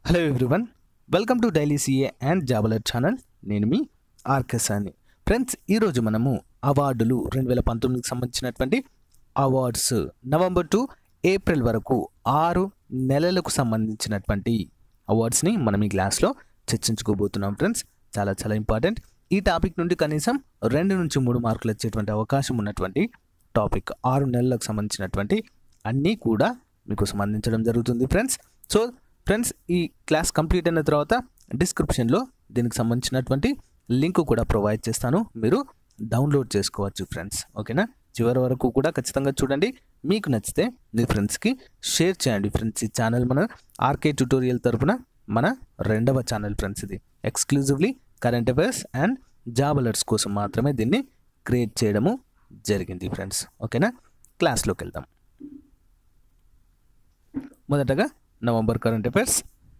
hello everyone welcome to daily CA and job alert channel నేను మీ ఆర్కెస్ అని ఫ్రెండ్స్ ఈరోజు మనము అవార్డులు రెండు వేల పంతొమ్మిదికి సంబంధించినటువంటి అవార్డ్స్ నవంబర్ టు ఏప్రిల్ వరకు ఆరు నెలలకు సంబంధించినటువంటి అవార్డ్స్ని మనం ఈ క్లాస్లో చర్చించుకోబోతున్నాం ఫ్రెండ్స్ చాలా చాలా ఇంపార్టెంట్ ఈ టాపిక్ నుండి కనీసం రెండు నుంచి మూడు మార్కులు వచ్చేటువంటి అవకాశం ఉన్నటువంటి టాపిక్ ఆరు నెలలకు సంబంధించినటువంటి అన్నీ కూడా మీకు సంబంధించడం జరుగుతుంది ఫ్రెండ్స్ సో ఫ్రెండ్స్ ఈ క్లాస్ కంప్లీట్ అయిన తర్వాత డిస్క్రిప్షన్లో దీనికి సంబంధించినటువంటి లింక్ కూడా ప్రొవైడ్ చేస్తాను మీరు డౌన్లోడ్ చేసుకోవచ్చు ఫ్రెండ్స్ ఓకేనా చివరి వరకు కూడా ఖచ్చితంగా చూడండి మీకు నచ్చితే మీ ఫ్రెండ్స్కి షేర్ చేయండి ఫ్రెండ్స్ ఈ ఛానల్ మన ఆర్కే ట్యూటోరియల్ తరపున మన రెండవ ఛానల్ ఫ్రెండ్స్ ఇది exclusively current affairs and job alerts కోసం మాత్రమే దీన్ని క్రియేట్ చేయడము జరిగింది ఫ్రెండ్స్ ఓకేనా క్లాస్లోకి వెళ్దాం మొదటగా నవంబర్ కరెంట్ అఫైర్స్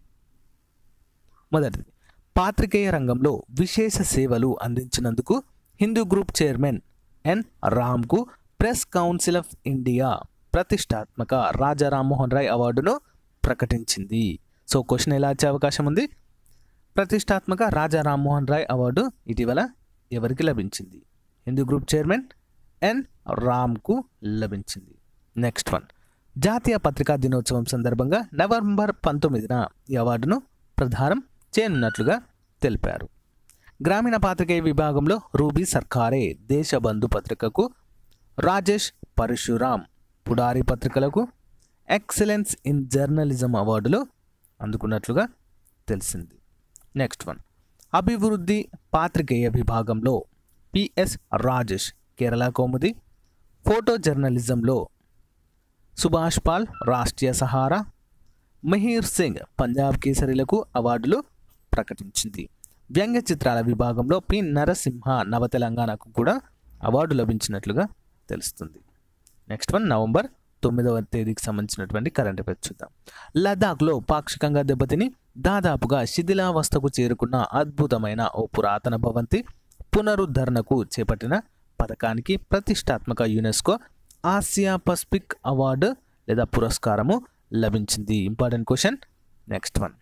మొదటిది పాత్రికేయ రంగంలో విశేష సేవలు అందించినందుకు హిందూ గ్రూప్ చైర్మన్ ఎన్ రామ్కు ప్రెస్ కౌన్సిల్ ఆఫ్ ఇండియా ప్రతిష్టాత్మక రాజా రామ్మోహన్ రాయ్ అవార్డును ప్రకటించింది సో క్వశ్చన్ ఎలా వచ్చే అవకాశం ఉంది ప్రతిష్టాత్మక రాజా రామ్మోహన్ రాయ్ అవార్డు ఇటీవల ఎవరికి లభించింది హిందూ గ్రూప్ చైర్మన్ ఎన్ రామ్కు లభించింది నెక్స్ట్ వన్ జాతీయ పత్రికా దినోత్సవం సందర్భంగా నవంబర్ పంతొమ్మిదిన ఈ అవార్డును ప్రదానం చేయనున్నట్లుగా తెలిపారు గ్రామీణ పాత్రికేయ విభాగంలో రూబీ సర్కారే దేశబంధు పత్రికకు రాజేష్ పరశురామ్ పుడారి పత్రికలకు ఎక్సలెన్స్ ఇన్ జర్నలిజం అవార్డులు అందుకున్నట్లుగా తెలిసింది నెక్స్ట్ వన్ అభివృద్ధి పాత్రికేయ విభాగంలో పిఎస్ రాజేష్ కేరళ కౌముది ఫోటో జర్నలిజంలో సుభాష్ పాల్ రాష్ట్రీయ సహారా మహీర్ సింగ్ పంజాబ్ కేసరిలకు అవార్డులు ప్రకటించింది వ్యంగ్య చిత్రాల విభాగంలో పి నరసింహ నవ తెలంగాణకు కూడా అవార్డు లభించినట్లుగా తెలుస్తుంది నెక్స్ట్ వన్ నవంబర్ తొమ్మిదవ తేదీకి సంబంధించినటువంటి కరెంట్ అఫైర్స్ చూద్దాం లదాఖ్లో పాక్షికంగా దెబ్బతిని దాదాపుగా శిథిలావస్థకు చేరుకున్న అద్భుతమైన ఓ పురాతన భవంతి పునరుద్ధరణకు చేపట్టిన పథకానికి ప్రతిష్టాత్మక యునెస్కో ఆసియా పసిఫిక్ అవార్డు లేదా పురస్కారము లభించింది important question next one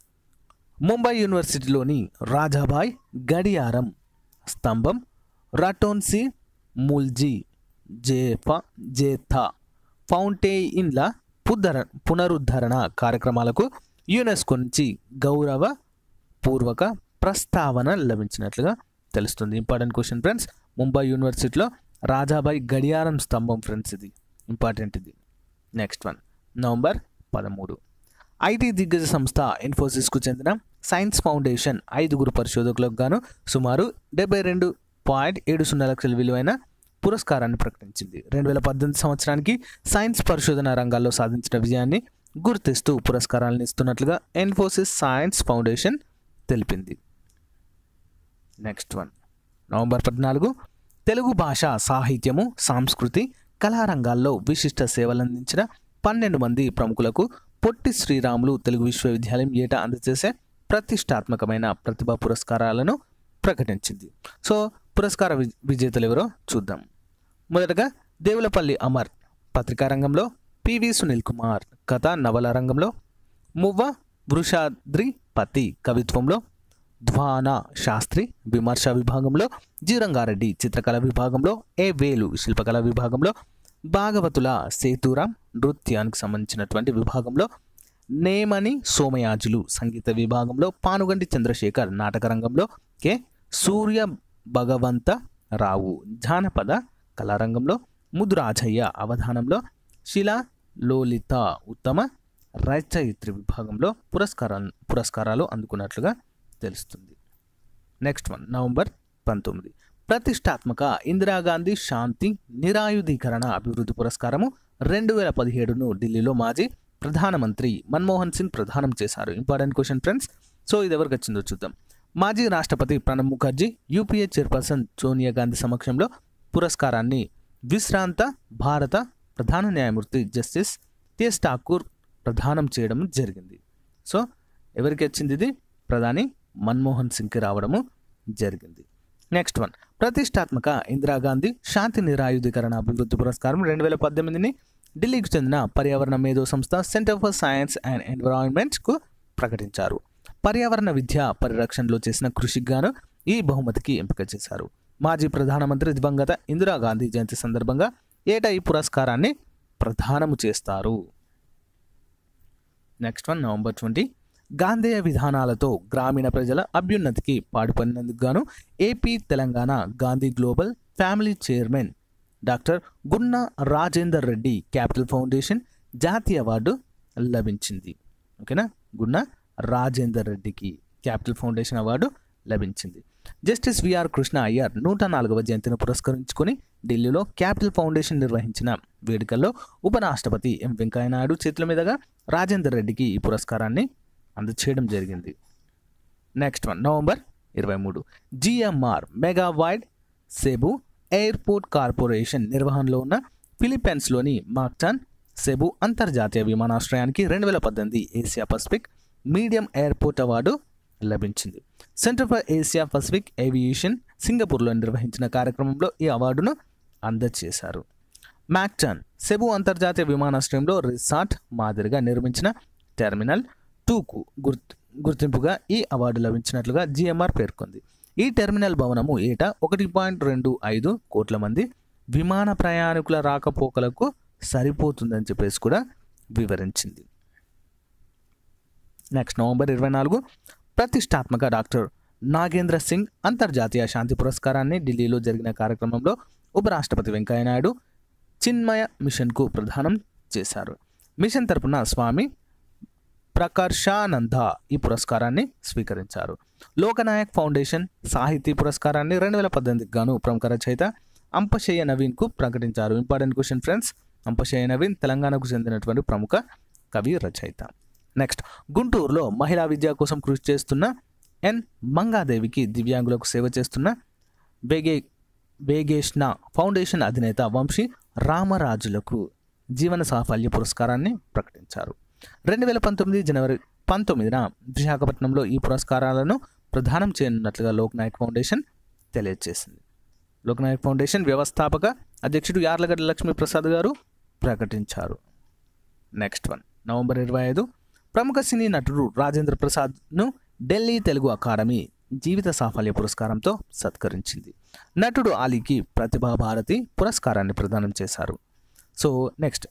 Mumbai యూనివర్సిటీలోని రాజాబాయ్ గడియారం స్తంభం రటోన్సి ముల్జీ జేఫా జేథా ఫౌంటైన్ల పుదర పునరుద్ధరణ కార్యక్రమాలకు యునెస్కో నుంచి గౌరవ పూర్వక ప్రస్తావన లభించినట్లుగా తెలుస్తుంది ఇంపార్టెంట్ క్వశ్చన్ ఫ్రెండ్స్ ముంబై యూనివర్సిటీలో రాజాబాయ్ గడియారం స్తంభం ఫ్రెండ్స్ ఇది ఇంపార్టెంట్ ఇది నెక్స్ట్ వన్ నవంబర్ పదమూడు ఐటీ దిగ్గజ సంస్థ ఇన్ఫోసిస్కు చెందిన సైన్స్ ఫౌండేషన్ ఐదుగురు పరిశోధకులకు గాను సుమారు డెబ్బై రెండు పాయింట్ ఏడు సున్నా లక్షల విలువైన పురస్కారాన్ని ప్రకటించింది రెండు వేల పద్దెనిమిది సంవత్సరానికి సైన్స్ పరిశోధన రంగాల్లో సాధించిన విజయాన్ని గుర్తిస్తూ పురస్కారాలను ఇస్తున్నట్లుగా ఇన్ఫోసిస్ సైన్స్ ఫౌండేషన్ తెలిపింది నెక్స్ట్ వన్ నవంబర్ పద్నాలుగు తెలుగు భాష సాహిత్యము సంస్కృతి కళారంగాల్లో విశిష్ట సేవలందించిన పన్నెండు మంది ప్రముఖులకు పొట్టి శ్రీరాములు తెలుగు విశ్వవిద్యాలయం ఏటా అందజేసే ప్రతిష్టాత్మకమైన ప్రతిభా పురస్కారాలను ప్రకటించింది సో పురస్కార వి- విజేతలు ఎవరో చూద్దాం మొదటగా దేవులపల్లి అమర్ పత్రికా రంగంలో పివి సునీల్ కుమార్ కథ నవల రంగంలో మువ్వ వృషాద్రి పతి కవిత్వంలో ధ్వాన శాస్త్రి విమర్శ విభాగంలో జీరంగారెడ్డి చిత్రకళ విభాగంలో ఏ వేలు శిల్పకళ విభాగంలో భాగవతుల సేతురాం నృత్యానికి సంబంధించినటువంటి విభాగంలో నేమని సోమయాజులు సంగీత విభాగంలో పానుగంటి చంద్రశేఖర్ నాటక రంగంలో కె సూర్య భగవంత రావు జానపద కళారంగంలో ముదురాజయ్య అవధానంలో శిలా లోలిత ఉత్తమ రచయిత్రి విభాగంలో పురస్కారాలు పురస్కారాలు అందుకున్నట్లుగా తెలుస్తుంది నెక్స్ట్ వన్ నవంబర్ పంతొమ్మిది ప్రతిష్టాత్మక ఇందిరాగాంధీ శాంతి నిరాయుధీకరణ అభివృద్ధి పురస్కారము రెండు వేల పదిహేడును ఢిల్లీలో మాజీ ప్రధానమంత్రి మన్మోహన్ సింగ్ ప్రదానం చేశారు ఇంపార్టెంట్ క్వశ్చన్ ఫ్రెండ్స్ సో ఇది ఎవరికి వచ్చిందో చూద్దాం మాజీ రాష్ట్రపతి ప్రణబ్ ముఖర్జీ యూపీఏ చైర్పర్సన్ సోనియా గాంధీ సమక్షంలో పురస్కారాన్ని విశ్రాంత భారత ప్రధాన న్యాయమూర్తి జస్టిస్ టిఎస్ ఠాకూర్ ప్రదానం చేయడం జరిగింది సో ఎవరికి వచ్చింది ఇది ప్రధాని మన్మోహన్ సింగ్కి రావడము జరిగింది నెక్స్ట్ వన్ ప్రతిష్టాత్మక ఇందిరాగాంధీ శాంతి నిరాయుధీకరణ అభివృద్ధి పురస్కారం రెండు వేల పద్దెనిమిదిని ఢిల్లీకి చెందిన పర్యావరణ మేధో సంస్థ సెంటర్ ఫర్ సైన్స్ అండ్ ఎన్విరాన్మెంట్స్కు ప్రకటించారు పర్యావరణ విద్య పరిరక్షణలో చేసిన కృషికి గాను ఈ బహుమతికి ఎంపిక చేశారు మాజీ ప్రధానమంత్రి దివంగత ఇందిరాగాంధీ జయంతి సందర్భంగా ఏటా ఈ పురస్కారాన్ని ప్రదానము చేస్తారు నెక్స్ట్ వన్ నవంబర్ ట్వంటీ గాంధేయ విధానాలతో గ్రామీణ ప్రజల అభ్యున్నతికి పాటుపడినందుకు గాను AP Telangana Gandhi global family chairman doctor Gunna Rajender Reddy capital foundation జాతీయ అవార్డు లభించింది ఓకేనా గున్నా రాజేందర్ రెడ్డికి క్యాపిటల్ ఫౌండేషన్ అవార్డు లభించింది జస్టిస్ విఆర్ కృష్ణ అయ్యర్ నూట నాలుగవ జయంతిని పురస్కరించుకొని ఢిల్లీలో క్యాపిటల్ ఫౌండేషన్ నిర్వహించిన వేడుకల్లో ఉపరాష్ట్రపతి ఎం వెంకయ్యనాయుడు చేతుల మీదుగా రాజేందర్ రెడ్డికి ఈ పురస్కారాన్ని అందచేయడం జరిగింది నెక్స్ట్ వన్ నవంబర్ ఇరవై మూడు GMR mega wide Cebu airport corporation నిర్వహణలో ఉన్న ఫిలిప్పీన్స్లోని మాక్టాన్ సెబు అంతర్జాతీయ విమానాశ్రయానికి రెండు వేల పద్దెనిమిది Asia Pacific medium airport award లభించింది centre for Asia Pacific aviation సింగపూర్లో నిర్వహించిన కార్యక్రమంలో ఈ అవార్డును అందజేశారు మ్యాక్టాన్ సెబు అంతర్జాతీయ విమానాశ్రయంలో రిసార్ట్ మాదిరిగా నిర్మించిన టెర్మినల్ టూకు గుర్తు గుర్తింపుగా ఈ అవార్డు లభించినట్లుగా జిఎంఆర్ పేర్కొంది ఈ టెర్మినల్ భవనము ఏటా ఒకటి పాయింట్ రెండు ఐదు కోట్ల మంది విమాన ప్రయాణికుల రాకపోకలకు సరిపోతుందని చెప్పేసి కూడా వివరించింది నెక్స్ట్ నవంబర్ ఇరవై నాలుగు ప్రతిష్టాత్మక డాక్టర్ నాగేంద్ర సింగ్ అంతర్జాతీయ శాంతి పురస్కారాన్ని ఢిల్లీలో జరిగిన కార్యక్రమంలో ఉపరాష్ట్రపతి వెంకయ్యనాయుడు చిన్మయ మిషన్కు ప్రదానం చేశారు మిషన్ తరపున స్వామి ప్రకర్షానంద ఈ పురస్కారాన్ని స్వీకరించారు లోకనాయక్ ఫౌండేషన్ సాహితీ పురస్కారాన్ని రెండు వేల పద్దెనిమిదికి గాను ప్రముఖ రచయిత అంపశయ్య నవీన్కు ప్రకటించారు important question friends Ampasayya Naveen తెలంగాణకు చెందినటువంటి ప్రముఖ కవి రచయిత నెక్స్ట్ గుంటూరులో మహిళా విద్య కోసం కృషి చేస్తున్న ఎన్ మంగాదేవికి దివ్యాంగులకు సేవ చేస్తున్న బేగే బేగేష్ణ ఫౌండేషన్ అధినేత వంశీ రామరాజులకు జీవన సాఫల్య పురస్కారాన్ని ప్రకటించారు రెండు వేల పంతొమ్మిది జనవరి పంతొమ్మిదిన విశాఖపట్నంలో ఈ పురస్కారాలను ప్రదానం చేయనున్నట్లుగా లోక్నాయక్ ఫౌండేషన్ తెలియజేసింది లోక్నాయక్ ఫౌండేషన్ వ్యవస్థాపక అధ్యక్షుడు యార్లగడ్డ లక్ష్మీప్రసాద్ గారు ప్రకటించారు నెక్స్ట్ వన్ నవంబర్ ఇరవై ఐదు ప్రముఖ సినీ నటుడు రాజేంద్ర ప్రసాద్ను ఢిల్లీ తెలుగు అకాడమీ జీవిత సాఫల్య పురస్కారంతో సత్కరించింది నటుడు ఆలీకి ప్రతిభా భారతి పురస్కారాన్ని ప్రదానం చేశారు సో నెక్స్ట్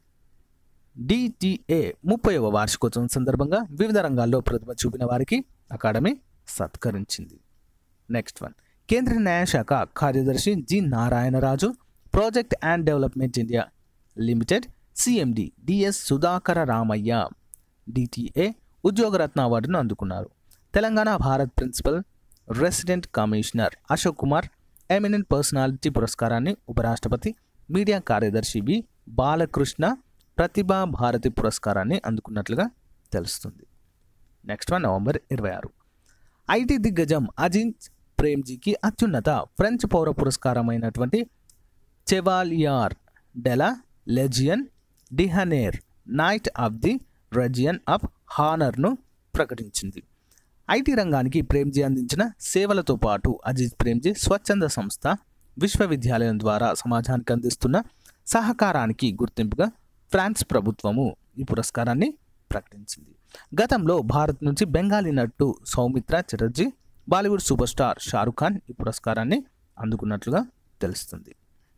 డిటిఏ ముప్పైవ వార్షికోత్సవం సందర్భంగా వివిధ రంగాల్లో ప్రతిభ చూపిన వారికి అకాడమీ సత్కరించింది నెక్స్ట్ వన్ కేంద్ర న్యాయశాఖ కార్యదర్శి G Narayanaraju project and development India limited CMD DS Sudhakara Ramaiah DTA Udyogratna అవార్డును అందుకున్నారు Telangana Bharat principal resident commissioner Ashok Kumar eminent personality పురస్కారాన్ని ఉపరాష్ట్రపతి మీడియా కార్యదర్శి వి బాలకృష్ణ ప్రతిభా భారతి పురస్కారాన్ని అందుకున్నట్లుగా తెలుస్తుంది నెక్స్ట్ వన్ నవంబర్ ఇరవై ఆరు ఐటీ దిగ్గజం అజిత్ ప్రేమ్జీకి అత్యున్నత ఫ్రెంచ్ పౌర పురస్కారమైనటువంటి Chevalier de la Legion d'Honneur knight of the Legion of హానర్ను ప్రకటించింది ఐటీ రంగానికి ప్రేమ్జీ అందించిన సేవలతో పాటు అజిత్ ప్రేమ్జీ స్వచ్ఛంద సంస్థ విశ్వవిద్యాలయం ద్వారా సమాజానికి అందిస్తున్న సహకారానికి గుర్తింపుగా ఫ్రాన్స్ ప్రభుత్వము ఈ పురస్కారాన్ని ప్రకటించింది గతంలో భారత్ నుంచి బెంగాలీ నటు సౌమిత్ర చటర్జీ బాలీవుడ్ సూపర్ స్టార్ షారుఖ్ ఖాన్ ఈ పురస్కారాన్ని అందుకున్నట్లుగా తెలుస్తుంది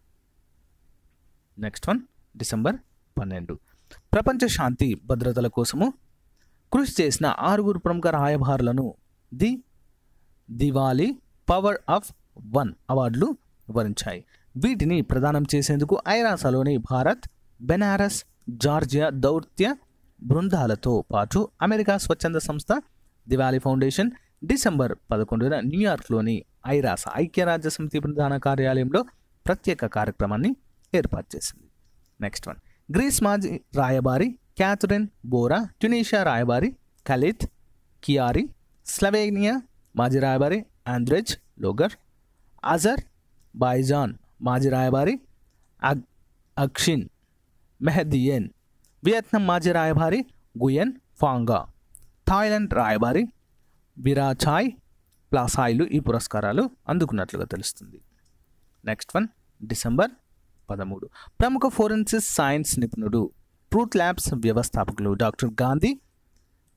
నెక్స్ట్ వన్ డిసెంబర్ పన్నెండు ప్రపంచ శాంతి భద్రతల కోసము కృషి చేసిన ఆరుగురు ప్రముఖ రాయబారులను the Diwali power of one అవార్డులు వరించాయి వీటిని ప్రదానం చేసేందుకు ఐరాసలోని భారత్ బెనారస్ జార్జియా దౌత్య బృందాలతో పాటు అమెరికా స్వచ్ఛంద సంస్థ దివాళీ ఫౌండేషన్ డిసెంబర్ పదకొండున న్యూయార్క్లోని ఐరాస ఐక్యరాజ్య సమితి ప్రధాన కార్యాలయంలో ప్రత్యేక కార్యక్రమాన్ని ఏర్పాటు చేసింది నెక్స్ట్ వన్ గ్రీస్ మాజీ రాయబారి క్యాథరిన్ బోరా ట్యునీషియా రాయబారి ఖలీద్ కియారి స్లవేనియా మాజీ రాయబారి ఆంద్రెజ్ లోగర్ అజర్ బాయిజాన్ మాజీ రాయబారి అగ్ అక్షిన్ మెహదియన్ వియత్నాం మాజీ రాయబారి గుయన్ ఫాంగా థాయిలాండ్ రాయబారి విరాచాయ్ ప్లాసాయిలు ఈ పురస్కారాలు అందుకున్నట్లుగా తెలుస్తుంది నెక్స్ట్ వన్ డిసెంబర్ పదమూడు ప్రముఖ ఫోరెన్సిక్ సైన్స్ నిపుణుడు ట్రూత్ ల్యాబ్స్ వ్యవస్థాపకులు డాక్టర్ గాంధీ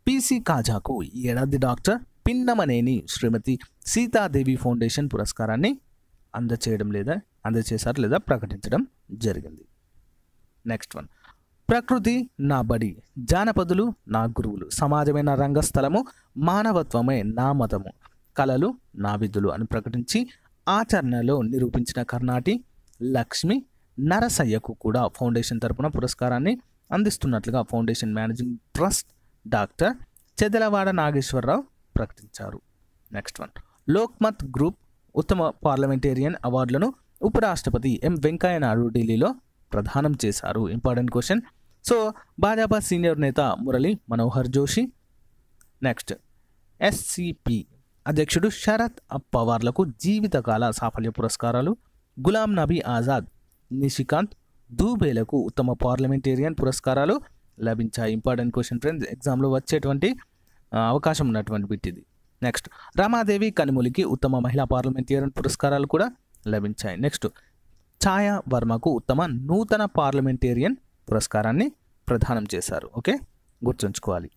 పిసి కాజాకు ఈ ఏడాది డాక్టర్ పిన్నమనేని శ్రీమతి సీతాదేవి ఫౌండేషన్ పురస్కారాన్ని అందచేయడం లేదా అందచేశారు లేదా ప్రకటించడం జరిగింది నెక్స్ట్ వన్ ప్రకృతి నా బడి జానపదులు నా గురువులు సమాజమే నా రంగస్థలము మానవత్వమే నా మతము కళలు నా విధులు అని ప్రకటించి ఆచరణలో నిరూపించిన కర్ణాటి లక్ష్మి నరసయ్యకు కూడా ఫౌండేషన్ తరపున పురస్కారాన్ని అందిస్తున్నట్లుగా foundation managing trust doctor Chedalavada Nageswararao ప్రకటించారు నెక్స్ట్ వన్ లోక్మత్ గ్రూప్ ఉత్తమ పార్లమెంటేరియన్ అవార్డులను ఉపరాష్ట్రపతి ఎం వెంకయ్య నాయుడు ఢిల్లీలో ప్రదానం చేశారు important question so Bhajapa senior నేత మురళి మనోహర్ జోషి నెక్స్ట్ ఎస్సిపి అధ్యక్షుడు శరత్ పవార్లకు జీవితకాల సాఫల్య పురస్కారాలు గులాం నబీ ఆజాద్ నిషికాంత్ దూబేలకు ఉత్తమ పార్లమెంటేరియన్ పురస్కారాలు లభించాయి ఇంపార్టెంట్ క్వశ్చన్ ఫ్రెండ్స్ ఎగ్జామ్లో వచ్చేటువంటి ఆ, అవకాశం ఉన్నటువంటి బిట్ ఇది నెక్స్ట్ రమాదేవి కనిములికి ఉత్తమ మహిళా పార్లమెంటేరియన్ పురస్కారాలు కూడా లభించాయి నెక్స్ట్ ఛాయా వర్మకు ఉత్తమ నూతన పార్లమెంటేరియన్ పురస్కారాన్ని ప్రదానం చేశారు ఓకే గుర్తుంచుకోవాలి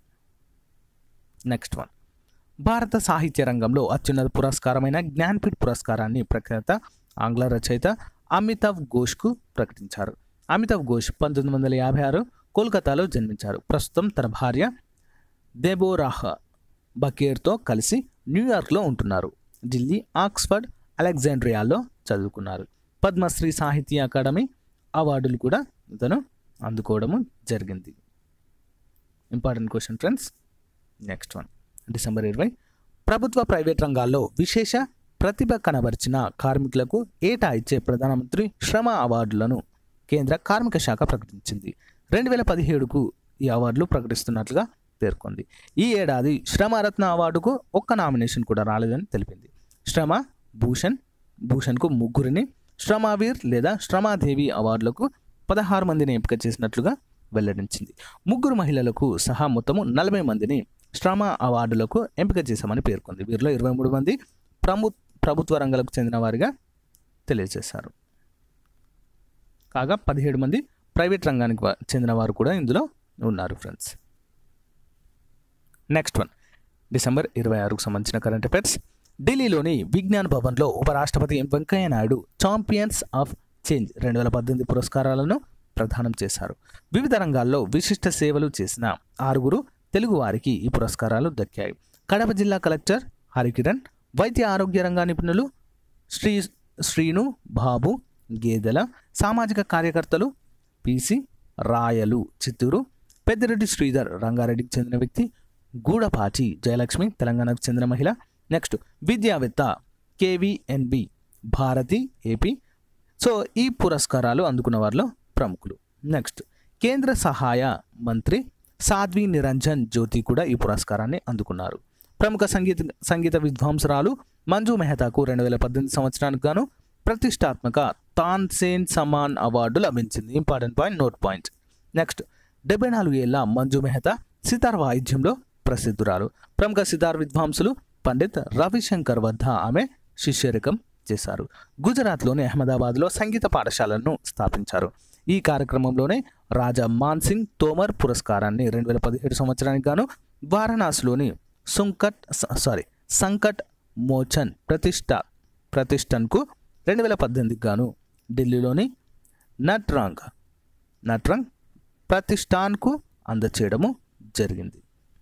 నెక్స్ట్ వన్ భారత సాహిత్య రంగంలో అత్యున్నత పురస్కారమైన జ్ఞాన్పీఠ్ పురస్కారాన్ని ప్రఖ్యాత ఆంగ్ల రచయిత అమితావ్ ఘోష్కు ప్రకటించారు అమితావ్ ఘోష్ పంతొమ్మిది వందల యాభై ఆరు కోల్కతాలో జన్మించారు ప్రస్తుతం తన భార్య దెబోరాహ్ బకేర్తో కలిసి న్యూయార్క్లో ఉంటున్నారు ఢిల్లీ ఆక్స్ఫర్డ్ అలెగ్జాండ్రియాలో చదువుకున్నారు పద్మశ్రీ సాహిత్య అకాడమీ అవార్డులు కూడా ఇతను అందుకోవడము జరిగింది important question friends next one December ఇరవై ప్రభుత్వ ప్రైవేట్ రంగాల్లో విశేష ప్రతిభ కనబరిచిన కార్మికులకు ఏటా ఇచ్చే ప్రధానమంత్రి శ్రమ అవార్డులను కేంద్ర కార్మిక శాఖ ప్రకటించింది రెండు వేల పదిహేడుకు ఈ అవార్డులు ప్రకటిస్తున్నట్లుగా పేర్కొంది ఈ ఏడాది శ్రమరత్న అవార్డుకు ఒక్క నామినేషన్ కూడా రాలేదని తెలిపింది శ్రమ భూషణ్ భూషణ్కు ముగ్గురిని శ్రమవీర్ లేదా శ్రమాదేవి అవార్డులకు పదహారు మందిని ఎంపిక చేసినట్లుగా వెల్లడించింది ముగ్గురు మహిళలకు సహా మొత్తము నలభై మందిని శ్రమ అవార్డులకు ఎంపిక చేశామని పేర్కొంది వీరిలో ఇరవై మూడు మంది ప్రభు ప్రభుత్వ రంగాలకు చెందిన వారిగా తెలియజేశారు కాగా పదిహేడు మంది ప్రైవేట్ రంగానికి వా- చెందిన వారు కూడా ఇందులో ఉన్నారు ఫ్రెండ్స్ నెక్స్ట్ వన్ డిసెంబర్ ఇరవై ఆరుకు సంబంధించిన కరెంట్ అఫైర్స్ ఢిల్లీలోని విజ్ఞాన్ భవన్లో ఉపరాష్ట్రపతి M Venkaiah Naidu champions of change రెండు వేల పద్దెనిమిది పురస్కారాలను ప్రదానం చేశారు వివిధ రంగాల్లో విశిష్ట సేవలు చేసిన ఆరుగురు తెలుగు వారికి ఈ పురస్కారాలు దక్కాయి కడప జిల్లా కలెక్టర్ హరికిరణ్ వైద్య ఆరోగ్య రంగా నిపుణులు శ్రీ శ్రీను బాబు గేదెల సామాజిక కార్యకర్తలు పిసి రాయలు చిత్తూరు పెద్దిరెడ్డి శ్రీధర్ రంగారెడ్డికి చెందిన వ్యక్తి గూడపాటి జయలక్ష్మి తెలంగాణకు చెందిన మహిళ నెక్స్ట్ విద్యావేత్త కేవీఎన్బి భారతి ఏపీ సో ఈ పురస్కారాలు అందుకున్న వారిలో ప్రముఖులు నెక్స్ట్ కేంద్ర సహాయ మంత్రి సాధ్వి నిరంజన్ జ్యోతి కూడా ఈ పురస్కారాన్ని అందుకున్నారు ప్రముఖ సంగీత సంగీత విద్వాంసరాలు మంజు మెహతాకు రెండు వేల పద్దెనిమిది సంవత్సరానికి గాను ప్రతిష్టాత్మక తాన్సేన్ సమాన్ అవార్డు లభించింది important point note point next డెబ్బై నాలుగు ఏళ్ల మంజు మెహతా సితార్ వాయిద్యంలో ప్రసిద్ధురాలు ప్రముఖ సితార్ విద్వాంసులు పండిత్ రవిశంకర్ వద్ద ఆమె శిష్యరికం చేశారు గుజరాత్లోని అహ్మదాబాద్లో సంగీత పాఠశాలను స్థాపించారు ఈ కార్యక్రమంలోనే రాజా మాన్ సింగ్ తోమర్ పురస్కారాన్ని రెండు వేల పదిహేడు సంవత్సరానికి గాను వారణాసిలోని సుంకట్ స- సారీ సంకట్ మోచన్ ప్రతిష్ట ప్రతిష్టన్కు రెండు వేల పద్దెనిమిదికి గాను ఢిల్లీలోని నట్రాంగ్ నట్రంగ్ ప్రతిష్టాన్కు అందచేయడము జరిగింది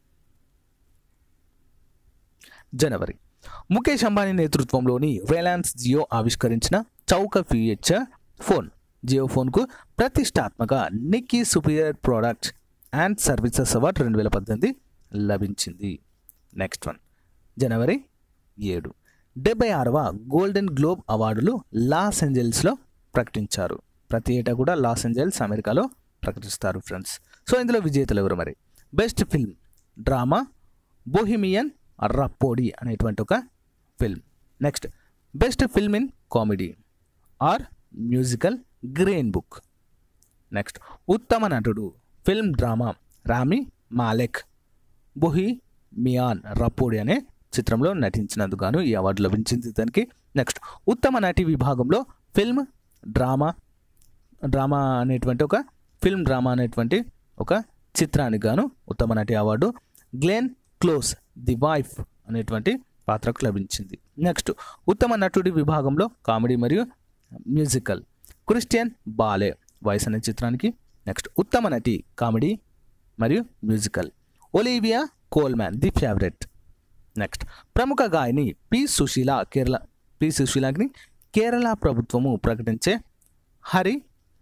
జనవరి ముఖేష్ అంబానీ నేతృత్వంలోని రిలయన్స్ జియో ఆవిష్కరించిన చౌక ఫీచర్ ఫోన్ జియో ఫోన్కు ప్రతిష్టాత్మక Nikkei superior product and services award రెండు వేల పద్దెనిమిది లభించింది నెక్స్ట్ వన్ జనవరి ఏడు డెబ్బై ఆరవ గోల్డెన్ గ్లోబ్ అవార్డులు లాస్ ఏంజల్స్లో ప్రకటించారు ప్రతి ఏటా కూడా లాస్ ఏంజల్స్ అమెరికాలో ప్రకటిస్తారు ఫ్రెండ్స్ సో ఇందులో విజేతలు ఎవరు మరి best film drama Bohemian Rhapsody అనేటువంటి ఒక film next best film in comedy or musical green book next ఉత్తమ నటుడు ఫిల్మ్ డ్రామా రామి మాలెక్ బుహి మియాన్ రప్పోడి అనే చిత్రంలో నటించినందుకు గాను ఈ అవార్డు లభించింది ఇతనికి నెక్స్ట్ ఉత్తమ నటి విభాగంలో ఫిల్మ్ డ్రామా డ్రామా అనేటువంటి ఒక ఫిల్మ్ డ్రామా అనేటువంటి ఒక చిత్రానికి గాను ఉత్తమ నటి award Glenn Close the wife అనేటువంటి పాత్రకు లభించింది నెక్స్ట్ ఉత్తమ నటుడి విభాగంలో కామెడీ మరియు మ్యూజికల్ క్రిస్టియన్ బాలే వాయిస్ అనే చిత్రానికి నెక్స్ట్ ఉత్తమ నటి కామెడీ మరియు musical Olivia Colman the favourite next ప్రముఖ గాయని పి సుశీల కేరళ పి సుశీలకి కేరళ ప్రభుత్వము ప్రకటించే హరి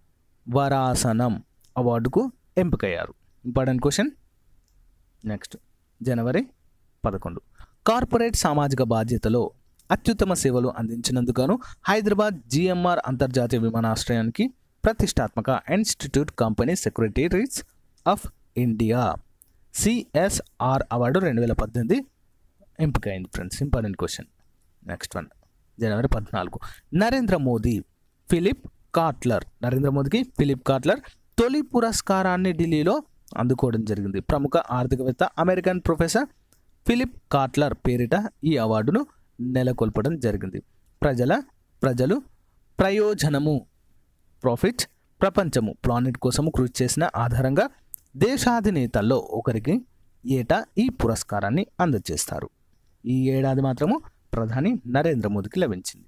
వరాసనం అవార్డుకు ఎంపికయ్యారు ఇంపార్టెంట్ క్వశ్చన్ నెక్స్ట్ జనవరి పదకొండు కార్పొరేట్ సామాజిక బాధ్యతలో అత్యుత్తమ సేవలు అందించినందుకు హైదరాబాద్ జిఎంఆర్ అంతర్జాతీయ విమానాశ్రయానికి ప్రతిష్టాత్మక institute company secretaries of India CSR award రెండు వేల పద్దెనిమిది ఎంపికైంది friends important question next one జనవరి పద్నాలుగు నరేంద్ర మోదీ ఫిలిప్ కాట్లర్ నరేంద్ర మోదీకి ఫిలిప్ కాట్లర్ తొలి పురస్కారాన్ని ఢిల్లీలో అందుకోవడం జరిగింది ప్రముఖ ఆర్థికవేత్త అమెరికన్ ప్రొఫెసర్ ఫిలిప్ కాట్లర్ పేరిట ఈ అవార్డును నెలకొల్పడం జరిగింది ప్రజల ప్రజలు ప్రయోజనము ప్రాఫిట్ ప్రపంచము ప్లానెట్ కోసము కృషి చేసిన ఆధారంగా దేశాధినేతల్లో ఒకరికి ఏటా ఈ పురస్కారాన్ని అందజేస్తారు ఈ ఏడాది మాత్రము ప్రధాని నరేంద్ర మోదీకి లభించింది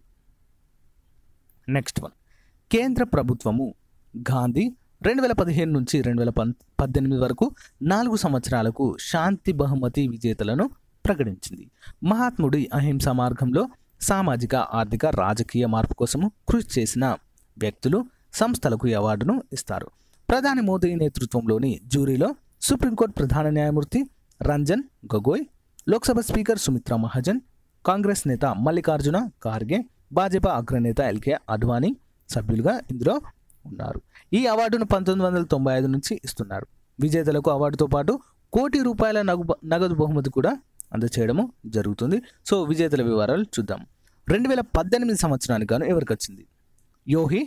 నెక్స్ట్ వన్ కేంద్ర ప్రభుత్వము గాంధీ రెండు వేల పదిహేను నుంచి రెండు వేల పం పద్దెనిమిది వరకు నాలుగు సంవత్సరాలకు శాంతి బహుమతి విజేతలను ప్రకటించింది మహాత్ముడి అహింసా మార్గంలో సామాజిక ఆర్థిక రాజకీయ మార్పు కోసము కృషి చేసిన వ్యక్తులు సంస్థలకు ఈ అవార్డును ఇస్తారు ప్రధాని మోదీ నేతృత్వంలోని జ్యూరీలో సుప్రీంకోర్టు ప్రధాన న్యాయమూర్తి రంజన్ గొగోయ్ లోక్సభ స్పీకర్ సుమిత్రా మహాజన్ కాంగ్రెస్ నేత మల్లికార్జున ఖార్గే భాజపా అగ్రనేత ఎల్కే అడ్వానీ సభ్యులుగా ఇందులో ఉన్నారు ఈ అవార్డును పంతొమ్మిది వందల తొంభై ఐదు నుంచి ఇస్తున్నారు విజేతలకు అవార్డుతో పాటు కోటి రూపాయల నగు నగదు బహుమతి కూడా అందచేయడము జరుగుతుంది సో విజేతల వివరాలు చూద్దాం రెండు వేల పద్దెనిమిది సంవత్సరానికి గాను ఎవరికి వచ్చింది యోహి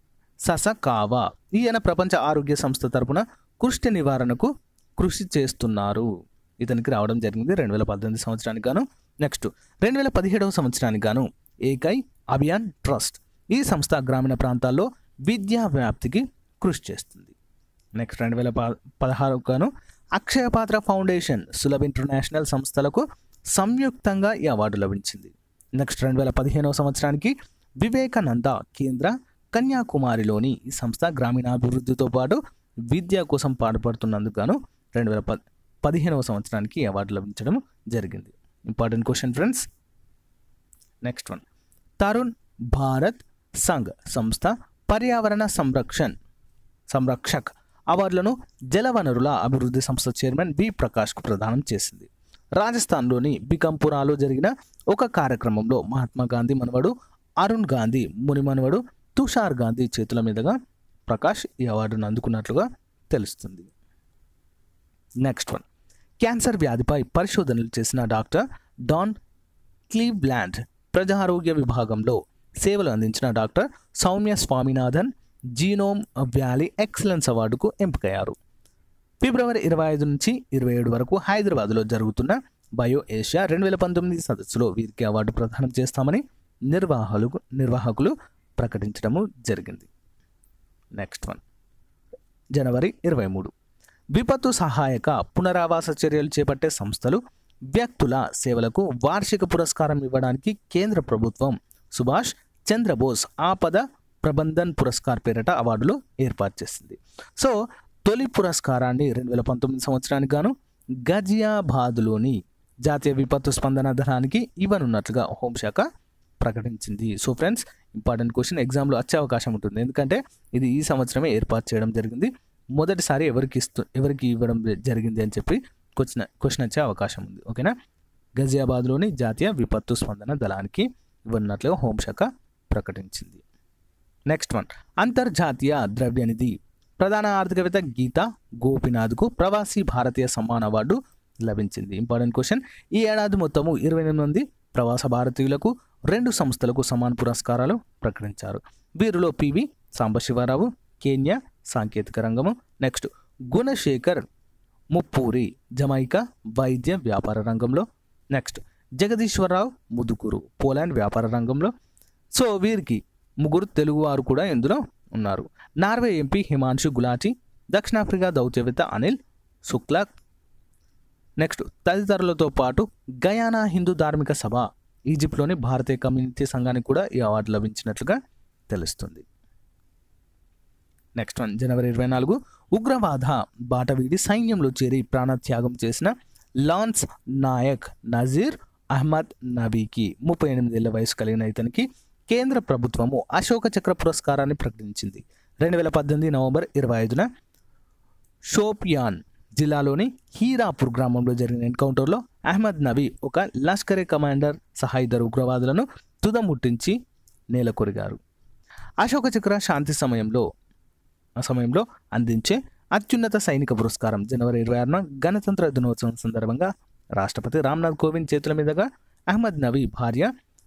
ససకావా ఈయన ప్రపంచ ఆరోగ్య సంస్థ తరపున కుష్టి నివారణకు కృషి చేస్తున్నారు ఇతనికి రావడం జరిగింది రెండు వేల పద్దెనిమిది సంవత్సరానికి గాను నెక్స్ట్ రెండు వేల పదిహేడవ సంవత్సరానికి గాను ఏకై అభియాన్ ట్రస్ట్ ఈ సంస్థ గ్రామీణ ప్రాంతాల్లో విద్యా వ్యాప్తికి కృషి చేస్తుంది నెక్స్ట్ రెండు వేల ప పదహారు గాను అక్షయ పాత్ర ఫౌండేషన్ సులభ్ ఇంటర్నేషనల్ సంస్థలకు సంయుక్తంగా ఈ అవార్డు లభించింది నెక్స్ట్ రెండు వేల పదిహేనవ సంవత్సరానికి వివేకానంద కేంద్ర కన్యాకుమారిలోని ఈ సంస్థ గ్రామీణాభివృద్ధితో పాటు విద్య కోసం పాటుపడుతున్నందుకు గాను రెండు వేల ప పదిహేనవ సంవత్సరానికి ఈ అవార్డు లభించడం జరిగింది important question friends next one Tarun Bharat Sangh సంస్థ పర్యావరణ సంరక్షణ్ సంరక్షక్ అవార్డులను జలవనరుల అభివృద్ధి సంస్థ చైర్మన్ వి ప్రకాష్కు ప్రదానం చేసింది రాజస్థాన్లోని బికంపురాలో జరిగిన ఒక కార్యక్రమంలో మహాత్మా గాంధీ మనవడు అరుణ్ గాంధీ ముని మనవడు తుషార్ గాంధీ చేతుల మీదుగా ప్రకాష్ ఈ అవార్డును అందుకున్నట్లుగా తెలుస్తుంది నెక్స్ట్ వన్ క్యాన్సర్ వ్యాధిపై పరిశోధనలు చేసిన డాక్టర్ డాన్ క్లీవ్లాండ్ ప్రజారోగ్య విభాగంలో సేవలు అందించిన doctor Soumya Swaminathan genome valley excellence అవార్డుకు ఎంపికయ్యారు ఫిబ్రవరి ఇరవై ఐదు నుంచి ఇరవై ఏడు వరకు హైదరాబాద్లో జరుగుతున్న బయో ఏషియా రెండు వేల పంతొమ్మిది సదస్సులో వీరికి అవార్డు ప్రదానం చేస్తామని నిర్వాహకులు నిర్వాహకులు ప్రకటించడము జరిగింది నెక్స్ట్ వన్ జనవరి ఇరవై మూడు విపత్తు సహాయక పునరావాస చర్యలు చేపట్టే సంస్థలు వ్యక్తుల సేవలకు వార్షిక పురస్కారం ఇవ్వడానికి కేంద్ర ప్రభుత్వం సుభాష్ చంద్రబోస్ ఆపద ప్రబంధన్ పురస్కార్ పేరిట అవార్డులు ఏర్పాటు చేసింది సో తొలి పురస్కారాన్ని రెండు వేల పంతొమ్మిది సంవత్సరానికి గాను గజియాబాద్లోని జాతీయ విపత్తు స్పందన దళానికి ఇవ్వనున్నట్లుగా హోంశాఖ ప్రకటించింది సో ఫ్రెండ్స్ ఇంపార్టెంట్ క్వశ్చన్ ఎగ్జామ్లో వచ్చే అవకాశం ఉంటుంది ఎందుకంటే ఇది ఈ సంవత్సరమే ఏర్పాటు చేయడం జరిగింది మొదటిసారి ఎవరికి ఇస్తూ ఎవరికి ఇవ్వడం జరిగింది అని చెప్పి క్వశ్చన్ క్వశ్చన్ వచ్చే అవకాశం ఉంది ఓకేనా గజియాబాద్లోని జాతీయ విపత్తు స్పందన దళానికి ఇవ్వనున్నట్లుగా హోంశాఖ ప్రకటించింది నెక్స్ట్ వన్ అంతర్జాతీయ ద్రవ్యనిధి ప్రధాన ఆర్థికవేత్త గీతా గోపినాథ్కు ప్రవాసీ భారతీయ సమ్మాన్ అవార్డు లభించింది ఇంపార్టెంట్ క్వశ్చన్ ఈ ఏడాది మొత్తము ఇరవై ఎనిమిది మంది ప్రవాస భారతీయులకు రెండు సంస్థలకు సమాన్ పురస్కారాలు ప్రకటించారు వీరిలో పివి సాంబశివరావు కేన్యా సాంకేతిక రంగము నెక్స్ట్ గుణశేఖర్ ముప్పూరి జమైకా వైద్య వ్యాపార రంగంలో నెక్స్ట్ జగదీశ్వరరావు ముదుకూరు పోలాండ్ వ్యాపార రంగంలో సో వీరికి ముగ్గురు తెలుగువారు కూడా ఇందులో ఉన్నారు నార్వే ఎంపీ హిమాంశు గులాటి దక్షిణాఫ్రికా దౌత్యవేత్త అనిల్ శుక్లా నెక్స్ట్ తదితరులతో పాటు గయానా హిందూ ధార్మిక సభ ఈజిప్ట్లోని భారతీయ కమ్యూనిటీ సంఘానికి కూడా ఈ అవార్డు లభించినట్లుగా తెలుస్తుంది నెక్స్ట్ వన్ జనవరి ఇరవై నాలుగు ఉగ్రవాద బాట వీడి సైన్యంలో చేరి ప్రాణత్యాగం చేసిన లాన్స్ నాయక్ నజీర్ అహ్మద్ నబీకి ముప్పై ఎనిమిదేళ్ల వయసు కలిగిన ఇతనికి కేంద్ర ప్రభుత్వము అశోక చక్ర పురస్కారాన్ని ప్రకటించింది రెండు వేల పద్దెనిమిది నవంబర్ ఇరవై ఐదున షోపియాన్ జిల్లాలోని హీరాపూర్ గ్రామంలో జరిగిన ఎన్కౌంటర్లో అహ్మద్ నబీ ఒక లష్కరే కమాండర్ సహా ఇద్దరు ఉగ్రవాదులను తుదముట్టించి నేలకొరిగారు అశోక చక్ర శాంతి సమయంలో ఆ సమయంలో అందించే అత్యున్నత సైనిక పురస్కారం జనవరి ఇరవై ఆరున గణతంత్ర దినోత్సవం సందర్భంగా రాష్ట్రపతి రామ్నాథ్ కోవింద్ చేతుల మీదుగా అహ్మద్ నబీ భార్య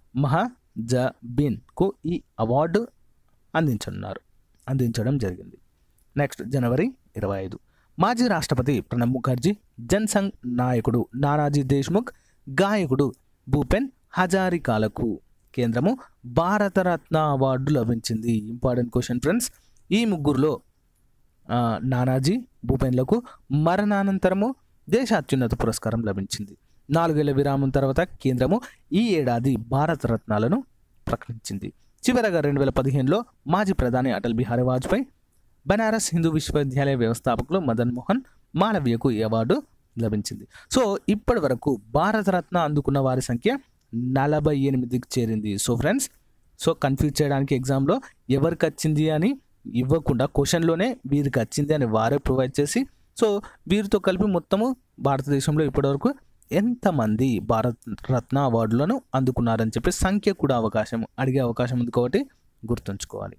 మహజబిన్కు ఈ అవార్డు అందించనున్నారు అందించడం జరిగింది నెక్స్ట్ జనవరి ఇరవై ఐదు మాజీ రాష్ట్రపతి ప్రణబ్ ముఖర్జీ జన్సంఘ్ నాయకుడు నానాజీ దేశ్ముఖ్ గాయకుడు భూపెన్ హజారికాలకు కేంద్రము భారతరత్న అవార్డు లభించింది ఇంపార్టెంట్ క్వశ్చన్ ఫ్రెండ్స్ ఈ ముగ్గురులో ఆ, నానాజీ భూపెన్లకు మరణానంతరము దేశ అత్యున్నత పురస్కారం లభించింది నాలుగేళ్ల విరామం తర్వాత కేంద్రము ఈ ఏడాది భారత రత్నాలను ప్రకటించింది చివరగా రెండు వేల పదిహేనులో మాజీ ప్రధాని అటల్ బిహారీ వాజ్పేయి బనారస్ హిందూ విశ్వవిద్యాలయ వ్యవస్థాపకులు మదన్ మోహన్ మాలవ్యకు ఈ అవార్డు లభించింది సో ఇప్పటి వరకు భారతరత్న అందుకున్న వారి సంఖ్య నలభై ఎనిమిదికి చేరింది సో ఫ్రెండ్స్ సో కన్ఫ్యూజ్ చేయడానికి ఎగ్జామ్లో ఎవరికి వచ్చింది అని ఇవ్వకుండా క్వశ్చన్లోనే వీరికి వచ్చింది అని వారే ప్రొవైడ్ చేసి సో వీరితో కలిపి మొత్తము భారతదేశంలో ఇప్పటివరకు ఎంతమంది భారత్ రత్న అవార్డులను అందుకున్నారని చెప్పి సంఖ్య కూడా అవకాశం అడిగే అవకాశం ఉంది కాబట్టి గుర్తుంచుకోవాలి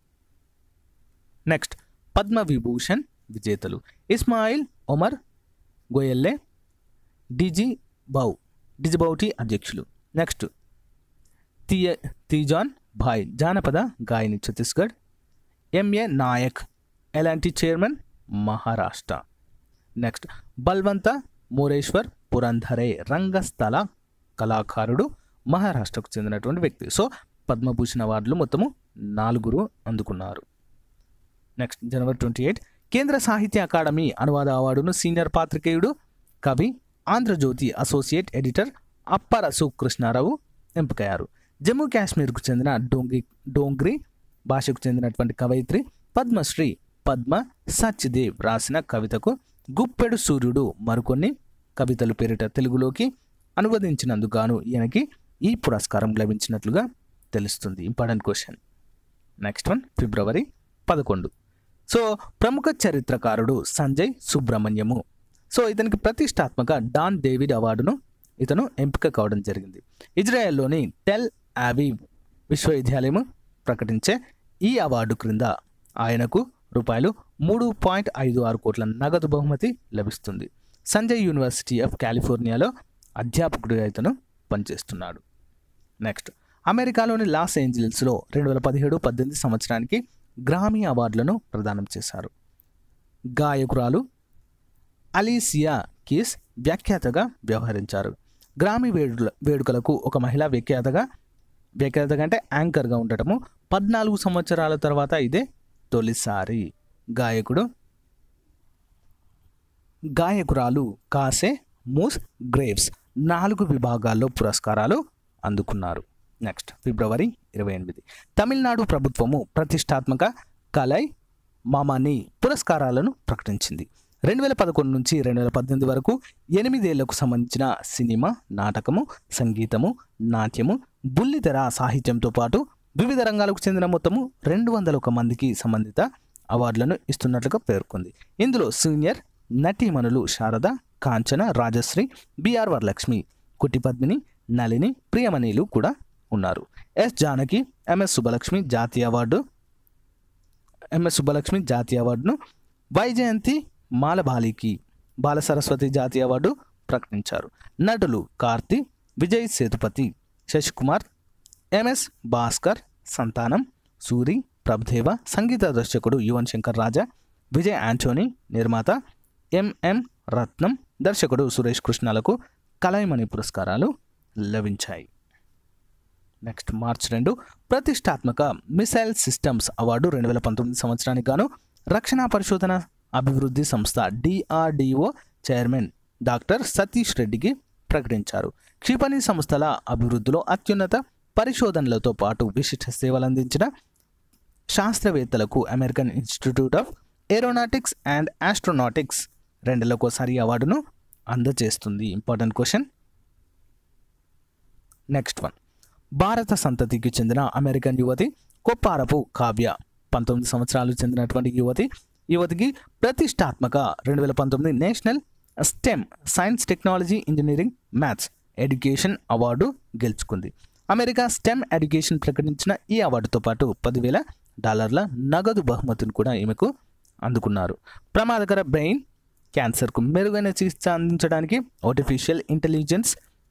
నెక్స్ట్ పద్మ విభూషణ్ విజేతలు ఇస్మాయిల్ ఒమర్ గోయల్లే డిజి బౌ డిజిబౌటి అధ్యక్షులు నెక్స్ట్ తీయ తీజాన్ భాయ్ జానపద గాయని ఛత్తీస్గఢ్ ఎంఏ నాయక్ ఎలాంటి చైర్మన్ మహారాష్ట్ర నెక్స్ట్ బల్వంత మోరేశ్వర్ పురంధరే రంగస్థల కళాకారుడు మహారాష్ట్రకు చెందినటువంటి వ్యక్తి సో పద్మభూషణ్ అవార్డులు మొత్తము నాలుగురు అందుకున్నారు నెక్స్ట్ జనవరి ట్వంటీ ఎయిట్ కేంద్ర సాహిత్య అకాడమీ అనువాద అవార్డును సీనియర్ పాత్రికేయుడు కవి ఆంధ్రజ్యోతి అసోసియేట్ ఎడిటర్ అప్పరసు కృష్ణారావు ఎంపికయ్యారు జమ్మూ కాశ్మీర్కు చెందిన డోంగి డోంగ్రీ భాషకు చెందినటువంటి కవయిత్రి పద్మశ్రీ పద్మ సచ్దేవ్ రాసిన కవితకు గుప్పెడు సూర్యుడు మరికొన్ని కవితలు పేరిట తెలుగులోకి అనువదించినందుకు గాను ఈయనకి ఈ పురస్కారం లభించినట్లుగా తెలుస్తుంది ఇంపార్టెంట్ క్వశ్చన్ నెక్స్ట్ వన్ ఫిబ్రవరి పదకొండు సో ప్రముఖ చరిత్రకారుడు సంజయ్ సుబ్రహ్మణ్యము సో ఇతనికి ప్రతిష్టాత్మక డాన్ డేవిడ్ అవార్డును ఇతను ఎంపిక కావడం జరిగింది ఇజ్రాయెల్లోని టెల్ ఆవివ్ విశ్వవిద్యాలయం ప్రకటించే ఈ అవార్డు క్రింద ఆయనకు రూపాయలు మూడు పాయింట్ ఐదు ఆరు కోట్ల నగదు బహుమతి లభిస్తుంది సంజయ్ యూనివర్సిటీ ఆఫ్ కాలిఫోర్నియాలో అధ్యాపకుడిగా ఇతను పనిచేస్తున్నాడు నెక్స్ట్ అమెరికాలోని లాస్ ఏంజల్స్లో రెండు వేల పదిహేడు పద్దెనిమిది సంవత్సరానికి గ్రామీ అవార్డులను ప్రదానం చేశారు గాయకురాలు అలీసియా కీస్ వ్యాఖ్యాతగా వ్యవహరించారు గ్రామీ వేడుకల వేడుకలకు ఒక మహిళా వ్యాఖ్యాతగా వ్యాఖ్యాతగా అంటే యాంకర్గా ఉండటము పద్నాలుగు సంవత్సరాల తర్వాత ఇదే తొలిసారి గాయకుడు గాయకురాలు కాసే మూస్ గ్రేవ్స్ నాలుగు విభాగాల్లో పురస్కారాలు అందుకున్నారు నెక్స్ట్ ఫిబ్రవరి ఇరవై ఎనిమిది తమిళనాడు ప్రభుత్వము ప్రతిష్టాత్మక కలై మామాని పురస్కారాలను ప్రకటించింది రెండు వేల పదకొండు నుంచి రెండు వేల పద్దెనిమిది వరకు ఎనిమిదేళ్లకు సంబంధించిన సినిమా నాటకము సంగీతము నాట్యము బుల్లితెర సాహిత్యంతో పాటు వివిధ రంగాలకు చెందిన మొత్తము రెండు వందల ఒక మందికి సంబంధిత అవార్డులను ఇస్తున్నట్లుగా పేర్కొంది ఇందులో సీనియర్ నటీమణులు శారద కాంచన రాజశ్రీ బిఆర్ వరలక్ష్మి కుట్టి పద్మిని నళిని ప్రియమణిలు కూడా ఉన్నారు ఎస్ జానకి ఎంఎస్ సుబ్బలక్ష్మి జాతీయ అవార్డు ఎంఎస్ సుబ్బలక్ష్మి జాతీయ అవార్డును వైజయంతి మాలబాలికి బాల సరస్వతి జాతీయ అవార్డు ప్రకటించారు నటులు కార్తి విజయ్ సేతుపతి శశికుమార్ ఎంఎస్ భాస్కర్ సంతానం సూరి ప్రభుదేవ సంగీత దర్శకుడు యువన్ శంకర్ రాజా విజయ్ యాంటోనీ నిర్మాత ఎంఎం రత్నం దర్శకుడు సురేష్ కృష్ణలకు కలైమణి పురస్కారాలు లభించాయి నెక్స్ట్ మార్చ్ రెండు ప్రతిష్టాత్మక మిసైల్ సిస్టమ్స్ అవార్డు రెండు వేల పంతొమ్మిది సంవత్సరానికి గాను రక్షణ పరిశోధన అభివృద్ధి సంస్థ డిఆర్డిఓ చైర్మన్ డాక్టర్ సతీష్ రెడ్డికి ప్రకటించారు క్షిపణి సంస్థల అభివృద్ధిలో అత్యున్నత పరిశోధనలతో పాటు విశిష్ట సేవలు అందించిన శాస్త్రవేత్తలకు American institute of aeronautics and astronautics రెండేళ్లకోసారి ఈ అవార్డును అందజేస్తుంది ఇంపార్టెంట్ క్వశ్చన్ నెక్స్ట్ వన్ భారత సంతతికి చెందిన అమెరికన్ యువతి కొప్పారపు కావ్య పంతొమ్మిది సంవత్సరాలు చెందినటువంటి యువతి యువతికి ప్రతిష్టాత్మక రెండు వేల పంతొమ్మిది national STEM science technology engineering maths education award గెలుచుకుంది అమెరికా స్టెమ్ ఎడ్యుకేషన్ ప్రకటించిన ఈ అవార్డుతో పాటు పదివేల డాలర్ల నగదు బహుమతిని కూడా ఈమెకు అందుకున్నారు ప్రమాదకర బ్రెయిన్ క్యాన్సర్కు మెరుగైన చికిత్స అందించడానికి ఆర్టిఫిషియల్ ఇంటెలిజెన్స్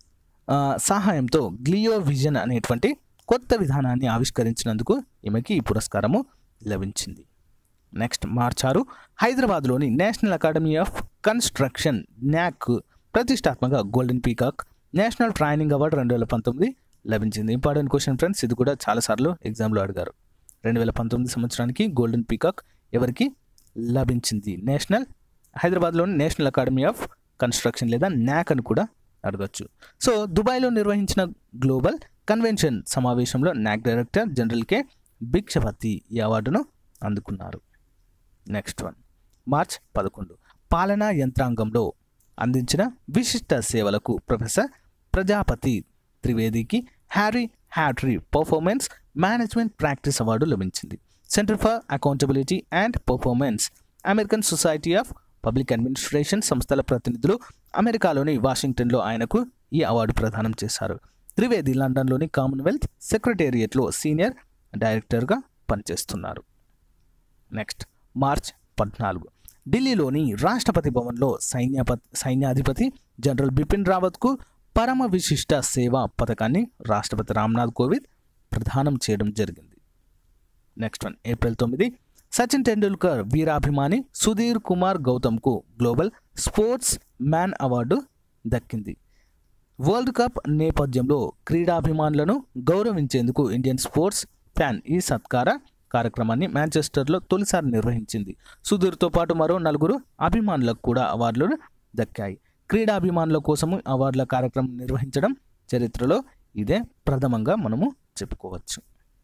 ఆ, సహాయంతో గ్లియో విజన్ అనేటువంటి కొత్త విధానాన్ని ఆవిష్కరించినందుకు ఈమెకి ఈ పురస్కారము లభించింది నెక్స్ట్ మార్చారు హైదరాబాద్లోని national academy of construction NAC ప్రతిష్టాత్మక golden peacock national training award రెండు వేల పంతొమ్మిది లభించింది ఇంపార్టెంట్ క్వశ్చన్ ఫ్రెండ్స్ ఇది కూడా చాలాసార్లు ఎగ్జామ్లో అడిగారు రెండు వేల పంతొమ్మిది సంవత్సరానికి గోల్డెన్ పీకాక్ ఎవరికి లభించింది నేషనల్ హైదరాబాద్లోని నేషనల్ అకాడమీ ఆఫ్ కన్స్ట్రక్షన్ లేదా న్యాక్ అని కూడా అడగచ్చు సో దుబాయ్లో నిర్వహించిన గ్లోబల్ కన్వెన్షన్ సమావేశంలో NAC director general K Bhikshapathi ఈ అవార్డును అందుకున్నారు నెక్స్ట్ వన్ మార్చ్ పదకొండు పాలనా యంత్రాంగంలో అందించిన విశిష్ట సేవలకు ప్రొఫెసర్ ప్రజాపతి త్రివేదికి Harry Hatry performance management practice award లభించింది centre for accountability and performance American society of public administration సంస్థల ప్రతినిధులు అమెరికాలోని వాషింగ్టన్లో ఆయనకు ఈ అవార్డు ప్రదానం చేశారు త్రివేది లండన్లోని కామన్వెల్త్ సెక్రటేరియట్లో సీనియర్ డైరెక్టర్గా పనిచేస్తున్నారు నెక్స్ట్ మార్చ్ పద్నాలుగు ఢిల్లీలోని రాష్ట్రపతి భవన్లో సైన్యప సైన్యాధిపతి జనరల్ బిపిన్ రావత్కు పరమ విశిష్ట సేవా పథకాన్ని రాష్ట్రపతి రామ్నాథ్ కోవింద్ ప్రదానం చేయడం జరిగింది నెక్స్ట్ వన్ ఏప్రిల్ తొమ్మిది సచిన్ టెండూల్కర్ వీరాభిమాని సుధీర్ కుమార్ గౌతమ్కు గ్లోబల్ స్పోర్ట్స్ మ్యాన్ అవార్డు దక్కింది వరల్డ్ కప్ నేపథ్యంలో క్రీడాభిమానులను గౌరవించేందుకు ఇండియన్ స్పోర్ట్స్ ఫ్యాన్ ఈ సత్కార కార్యక్రమాన్ని మాంచెస్టర్లో తొలిసారి నిర్వహించింది సుధీర్తో పాటు మరో నలుగురు అభిమానులకు కూడా అవార్డులు దక్కాయి క్రీడాభిమానుల కోసము అవార్డుల కార్యక్రమం నిర్వహించడం చరిత్రలో ఇదే ప్రథమంగా మనము చెప్పుకోవచ్చు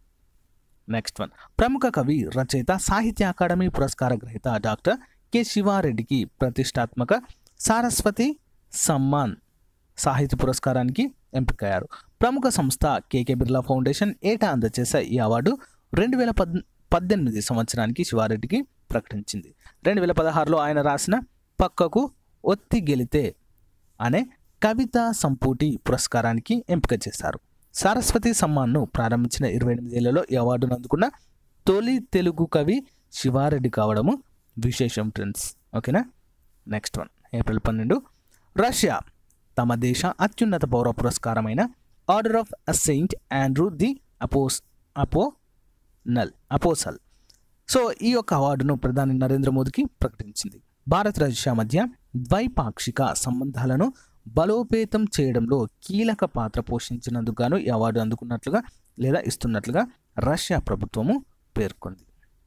నెక్స్ట్ వన్ ప్రముఖ కవి రచయిత సాహిత్య అకాడమీ పురస్కార గ్రహీత డాక్టర్ కె శివారెడ్డికి ప్రతిష్టాత్మక సారస్వతి సమ్మాన్ సాహిత్య పురస్కారానికి ఎంపికయ్యారు ప్రముఖ సంస్థ కేకే బిర్లా ఫౌండేషన్ ఏటా అందజేసే ఈ అవార్డు రెండు వేల పద్ పద్దెనిమిది సంవత్సరానికి శివారెడ్డికి ప్రకటించింది రెండు వేల పదహారులో ఆయన రాసిన పక్కకు ఒత్తి గెలితే అనే కవితా సంపుటి పురస్కారానికి ఎంపిక చేశారు సరస్వతి సమ్మాన్ను ప్రారంభించిన ఇరవై ఎనిమిదేళ్లలో ఈ అవార్డును అందుకున్న తొలి తెలుగు కవి శివారెడ్డి కావడము విశేషం ఫ్రెండ్స్ ఓకేనా నెక్స్ట్ వన్ ఏప్రిల్ పన్నెండు రష్యా తమ దేశ అత్యున్నత పౌర పురస్కారమైన order of Saint Andrew the అపోస్ అపో నల్ అపోసల్ సో ఈ యొక్క అవార్డును ప్రధాని నరేంద్ర మోదీకి ప్రకటించింది భారత్ రష్యా మధ్య ద్వైపాక్షిక సంబంధాలను బలోపేతం చేయడంలో కీలక పాత్ర పోషించినందుకు గాను ఈ అవార్డు అందుకున్నట్లుగా లేదా ఇస్తున్నట్లుగా రష్యా ప్రభుత్వము పేర్కొంది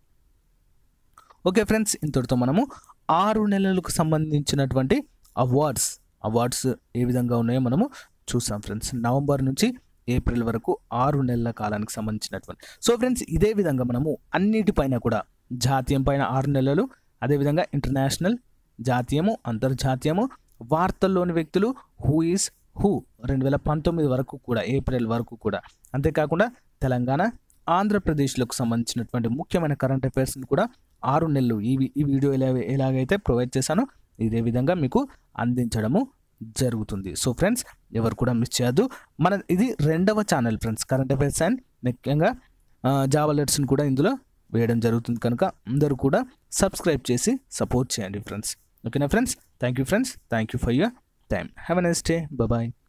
ఓకే ఫ్రెండ్స్ ఇంతటితో మనము ఆరు నెలలకు సంబంధించినటువంటి అవార్డ్స్ అవార్డ్స్ ఏ విధంగా ఉన్నాయో మనము చూసాం ఫ్రెండ్స్ నవంబర్ నుంచి ఏప్రిల్ వరకు ఆరు నెలల కాలానికి సంబంధించినటువంటి సో ఫ్రెండ్స్ ఇదే విధంగా మనము అన్నిటిపైన కూడా జాతీయం పైన ఆరు నెలలు అదేవిధంగా ఇంటర్నేషనల్ జాతీయము అంతర్జాతీయము వార్తల్లోని వ్యక్తులు హూ ఈస్ హూ రెండు వేల పంతొమ్మిది వరకు కూడా ఏప్రిల్ వరకు కూడా అంతేకాకుండా తెలంగాణ ఆంధ్రప్రదేశ్లకు సంబంధించినటువంటి ముఖ్యమైన కరెంట్ అఫైర్స్ని కూడా ఆరు నెలలు ఈ వి- ఈ వీడియో ఎలా ఎలాగైతే ప్రొవైడ్ చేశానో ఇదే విధంగా మీకు అందించడము జరుగుతుంది సో ఫ్రెండ్స్ ఎవరు కూడా మిస్ చేయొద్దు మన ఇది రెండవ channel friends current affairs and ముఖ్యంగా జాబ్ అలర్ట్స్ని కూడా ఇందులో వేయడం జరుగుతుంది కనుక అందరూ కూడా సబ్స్క్రైబ్ చేసి సపోర్ట్ చేయండి ఫ్రెండ్స్ ఓకేనా friends thank you friends thank you for your time have a nice day bye